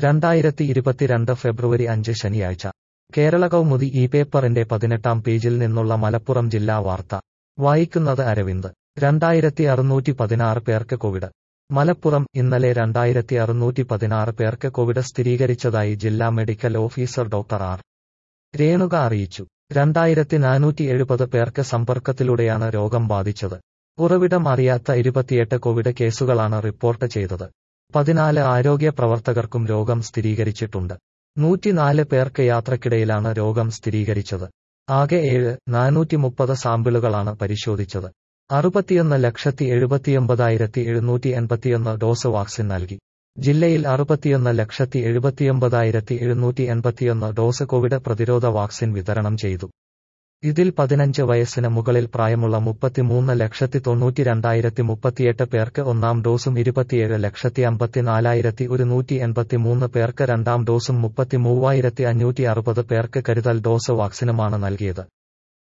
രണ്ടായിരത്തി ഇരുപത്തിരണ്ട് ഫെബ്രുവരി അഞ്ച് ശനിയാഴ്ച കേരള കൗമുദി ഈ പേപ്പറിന്റെ പതിനെട്ടാം പേജിൽ നിന്നുള്ള മലപ്പുറം ജില്ലാ വാർത്ത വായിക്കുന്നത് അരവിന്ദ് രണ്ടായിരത്തി അറുന്നൂറ്റി പതിനാറ് പേർക്ക് കോവിഡ് മലപ്പുറം ഇന്നലെ രണ്ടായിരത്തി അറുന്നൂറ്റി പതിനാറ് പേർക്ക് കോവിഡ് സ്ഥിരീകരിച്ചതായി ജില്ലാ medical officer doctor R Renuka അറിയിച്ചു രണ്ടായിരത്തി നാനൂറ്റി എഴുപത് പേർക്ക് സമ്പർക്കത്തിലൂടെയാണ് രോഗം ബാധിച്ചത് ഉറവിടം അറിയാത്ത ഇരുപത്തിയെട്ട് കോവിഡ് കേസുകളാണ് റിപ്പോർട്ട് ചെയ്തത് പതിനാല് ആരോഗ്യ പ്രവർത്തകർക്കും രോഗം സ്ഥിരീകരിച്ചിട്ടുണ്ട് നൂറ്റിനാല് പേർക്ക് യാത്രക്കിടയിലാണ് രോഗം സ്ഥിരീകരിച്ചത് ആകെ ഏഴ് നാനൂറ്റി മുപ്പത് സാമ്പിളുകളാണ് പരിശോധിച്ചത് അറുപത്തിയൊന്ന് ലക്ഷത്തി എഴുപത്തിയൊമ്പതായിരത്തി എഴുന്നൂറ്റി എൺപത്തിയൊന്ന് ഡോസ് വാക്സിൻ നൽകി ജില്ലയിൽ അറുപത്തിയൊന്ന് ലക്ഷത്തി എഴുപത്തിയൊമ്പതായിരത്തി എഴുന്നൂറ്റി എൺപത്തിയൊന്ന് ഡോസ് കോവിഡ് പ്രതിരോധ വാക്സിൻ വിതരണം ചെയ്തു ഇതിൽ പതിനഞ്ച് വയസ്സിന് മുകളിൽ പ്രായമുള്ള മുപ്പത്തിമൂന്ന് ലക്ഷത്തി തൊണ്ണൂറ്റി രണ്ടായിരത്തി മുപ്പത്തിയെട്ട് പേർക്ക് ഒന്നാം ഡോസും ഇരുപത്തിയേഴ് ലക്ഷത്തി അമ്പത്തിനാലായിരത്തി ഒരുന്നൂറ്റി എൺപത്തിമൂന്ന് പേർക്ക് രണ്ടാം ഡോസും മുപ്പത്തിമൂവായിരത്തി അഞ്ഞൂറ്റി അറുപത് പേർക്ക് കരുതൽ ഡോസ് വാക്സിനുമാണ് നൽകിയത്